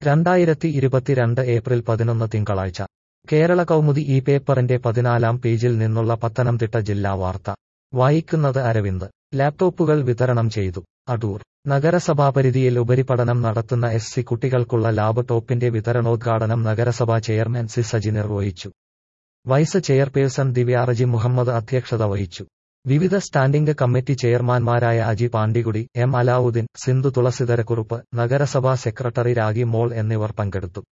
രണ്ടായിരത്തി ഇരുപത്തിരണ്ട് ഏപ്രിൽ പതിനൊന്ന് തിങ്കളാഴ്ച കേരള കൗമുദി ഈ പേപ്പറിന്റെ പതിനാലാം പേജിൽ നിന്നുള്ള പത്തനംതിട്ട ജില്ലാ വാർത്ത വായിക്കുന്നത് അരവിന്ദ് ലാപ്ടോപ്പുകൾ വിതരണം ചെയ്തു അടൂർ നഗരസഭാപരിധിയിൽ ഉപരിപഠനം നടത്തുന്ന എസ് സി കുട്ടികൾക്കുള്ള ലാപ്ടോപ്പിന്റെ വിതരണോദ്ഘാടനം നഗരസഭാ ചെയർമാൻ സി സജി നിർവഹിച്ചു വൈസ് ചെയർപേഴ്സൺ ദിവ്യാറജി മുഹമ്മദ് അധ്യക്ഷത വഹിച്ചു വിവിധ സ്റ്റാൻഡിംഗ് കമ്മിറ്റി ചെയർമാൻമാരായ അജി പാണ്ടികുടി എം അലാവുദ്ദീൻ സിന്ധു തുളസിധരക്കുറുപ്പ് നഗരസഭാ സെക്രട്ടറി രാഗി മോൾ എന്നിവർ പങ്കെടുത്തു